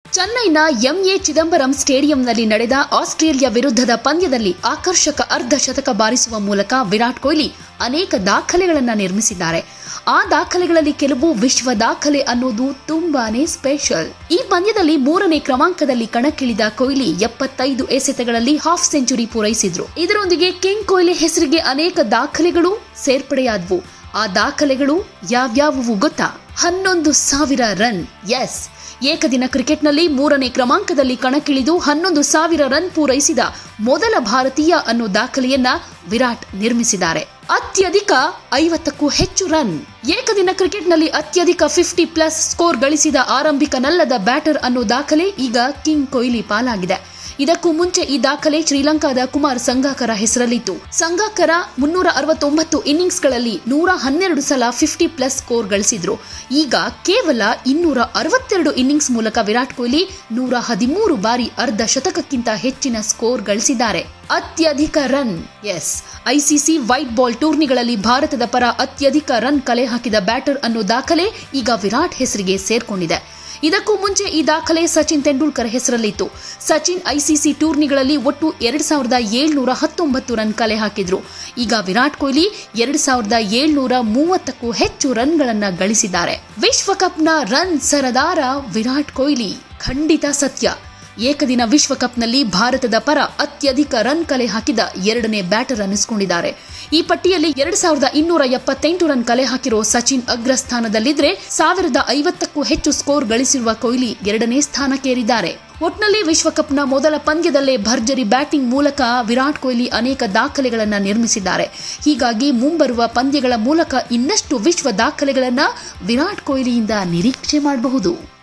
ಚೆನ್ನೈನ ಎಂಎ ಚಿದಂಬರಂ ಸ್ಟೇಡಿಯಂನಲ್ಲಿ ನಡೆದ ಆಸ್ಟ್ರೇಲಿಯಾ ವಿರುದ್ಧದ ಪಂದ್ಯದಲ್ಲಿ ಆಕರ್ಷಕ ಅರ್ಧ ಶತಕ ಬಾರಿಸುವ ಮೂಲಕ ವಿರಾಟ್ ಕೊಹ್ಲಿ ಅನೇಕ ದಾಖಲೆಗಳನ್ನು ನಿರ್ಮಿಸಿದ್ದಾರೆ ಆ ದಾಖಲೆಗಳಲ್ಲಿ ಕೆಲವು ವಿಶ್ವ ದಾಖಲೆ ಅನ್ನೋದು ತುಂಬಾನೇ ಸ್ಪೆಷಲ್ ಈ ಪಂದ್ಯದಲ್ಲಿ ಮೂರನೇ ಕ್ರಮಾಂಕದಲ್ಲಿ ಕಣಕ್ಕಿಳಿದ ಕೊಹ್ಲಿ ಎಪ್ಪತ್ತೈದು ಎಸೆತಗಳಲ್ಲಿ ಹಾಫ್ ಸೆಂಚುರಿ ಪೂರೈಸಿದ್ರು ಇದರೊಂದಿಗೆ ಕಿಂಗ್ ಕೊಹ್ಲಿ ಹೆಸರಿಗೆ ಅನೇಕ ದಾಖಲೆಗಳು ಸೇರ್ಪಡೆಯಾದವು ಆ ದಾಖಲೆಗಳು ಯಾವ್ಯಾವುವು ಗೊತ್ತಾ ಹನ್ನೊಂದು ಸಾವಿರ ರನ್ ಎಸ್ ಏಕದಿನ ಕ್ರಿಕೆಟ್ನಲ್ಲಿ ಮೂರನೇ ಕ್ರಮಾಂಕದಲ್ಲಿ ಕಣಕ್ಕಿಳಿದು ಹನ್ನೊಂದು ಸಾವಿರ ರನ್ ಪೂರೈಸಿದ ಮೊದಲ ಭಾರತೀಯ ಅನ್ನೋ ದಾಖಲೆಯನ್ನ ವಿರಾಟ್ ನಿರ್ಮಿಸಿದ್ದಾರೆ ಅತ್ಯಧಿಕ ಐವತ್ತಕ್ಕೂ ಹೆಚ್ಚು ರನ್ ಏಕದಿನ ಕ್ರಿಕೆಟ್ನಲ್ಲಿ ಅತ್ಯಧಿಕ ಫಿಫ್ಟಿ ಪ್ಲಸ್ ಸ್ಕೋರ್ ಗಳಿಸಿದ ಆರಂಭಿಕನಲ್ಲದ ಬ್ಯಾಟರ್ ಅನ್ನೋ ದಾಖಲೆ ಈಗ ಕಿಂಗ್ ಕೊಹ್ಲಿ ಪಾಲಾಗಿದೆ ಇದಕ್ಕೂ ಮುಂಚೆ ಈ ದಾಖಲೆ ಶ್ರೀಲಂಕಾದ ಕುಮಾರ್ ಸಂಗಾಕರ ಹೆಸರಲ್ಲಿತ್ತು ಸಂಗಾಕರ ಮುನ್ನೂರ ಅರವತ್ತೊಂಬತ್ತು ಇನ್ನಿಂಗ್ಸ್ಗಳಲ್ಲಿ ನೂರ ಹನ್ನೆರಡು ಸಲ ಫಿಫ್ಟಿ ಪ್ಲಸ್ ಸ್ಕೋರ್ ಗಳಿಸಿದ್ರು ಈಗ ಕೇವಲ ಇನ್ನೂರ ಅರವತ್ತೆರಡು ಇನ್ನಿಂಗ್ಸ್ ಮೂಲಕ ವಿರಾಟ್ ಕೊಹ್ಲಿ ನೂರ ಹದಿಮೂರು ಬಾರಿ ಅರ್ಧ ಶತಕಕ್ಕಿಂತ ಹೆಚ್ಚಿನ ಸ್ಕೋರ್ ಗಳಿಸಿದ್ದಾರೆ ಅತ್ಯಧಿಕ runs ICC white ball ಟೂರ್ನಿಗಳಲ್ಲಿ ಭಾರತದ ಪರ ಅತ್ಯಧಿಕ ರನ್ ಕಲೆ ಹಾಕಿದ ಬ್ಯಾಟರ್ ಅನ್ನೋ ದಾಖಲೆ ಈಗ ವಿರಾಟ್ ಹೆಸರಿಗೆ ಸೇರ್ಕೊಂಡಿದೆ ಇದಕ್ಕೂ ಮುಂಚೆ ಈ ದಾಖಲೆ ಸಚಿನ್ ತೆಂಡೂಲ್ಕರ್ ಹೆಸರಲ್ಲಿತ್ತು ಸಚಿನ್ ಐಸಿಸಿ ಟೂರ್ನಿಗಳಲ್ಲಿ ಒಟ್ಟು ಎರಡ್ ಸಾವಿರದ ಏಳ್ನೂರ ಹತ್ತೊಂಬತ್ತು ರನ್ ಕಲೆ ಹಾಕಿದ್ರು ಈಗ ವಿರಾಟ್ ಕೊಹ್ಲಿ ಎರಡ್ ಸಾವಿರದ ಏಳ್ನೂರ ಮೂವತ್ತಕ್ಕೂ ಹೆಚ್ಚು ರನ್ಗಳನ್ನ ಗಳಿಸಿದ್ದಾರೆ ವಿಶ್ವಕಪ್ನ ರನ್ ಸರದಾರ ವಿರಾಟ್ ಕೊಹ್ಲಿ ಖಂಡಿತ ಸತ್ಯ ಏಕದಿನ ವಿಶ್ವಕಪ್ನಲ್ಲಿ ಭಾರತದ ಪರ ಅತ್ಯಧಿಕ ರನ್ ಕಲೆ ಹಾಕಿದ ಎರಡನೇ ಬ್ಯಾಟರ್ ಅನ್ನಿಸಿಕೊಂಡಿದ್ದಾರೆ ಈ ಪಟ್ಟಿಯಲ್ಲಿ ಎರಡ್ ಸಾವಿರದ ಇನ್ನೂರ ಎಪ್ಪತ್ತೆಂಟು ರನ್ ಕಲೆ ಹಾಕಿರೋ ಸಚಿನ್ ಅಗ್ರಸ್ಥಾನದಲ್ಲಿದ್ರೆ ಸಾವಿರದ ಐವತ್ತಕ್ಕೂ ಹೆಚ್ಚು ಸ್ಕೋರ್ ಗಳಿಸಿರುವ ಕೊಹ್ಲಿ ಎರಡನೇ ಸ್ಥಾನಕ್ಕೇರಿದ್ದಾರೆ ಒಟ್ನಲ್ಲಿ ವಿಶ್ವಕಪ್ನ ಮೊದಲ ಪಂದ್ಯದಲ್ಲೇ ಭರ್ಜರಿ ಬ್ಯಾಟಿಂಗ್ ಮೂಲಕ ವಿರಾಟ್ ಕೊಹ್ಲಿ ಅನೇಕ ದಾಖಲೆಗಳನ್ನು ನಿರ್ಮಿಸಿದ್ದಾರೆ ಹೀಗಾಗಿ ಮುಂಬರುವ ಪಂದ್ಯಗಳ ಮೂಲಕ ಇನ್ನಷ್ಟು ವಿಶ್ವ ದಾಖಲೆಗಳನ್ನು ವಿರಾಟ್ ಕೊಹ್ಲಿಯಿಂದ ನಿರೀಕ್ಷೆ ಮಾಡಬಹುದು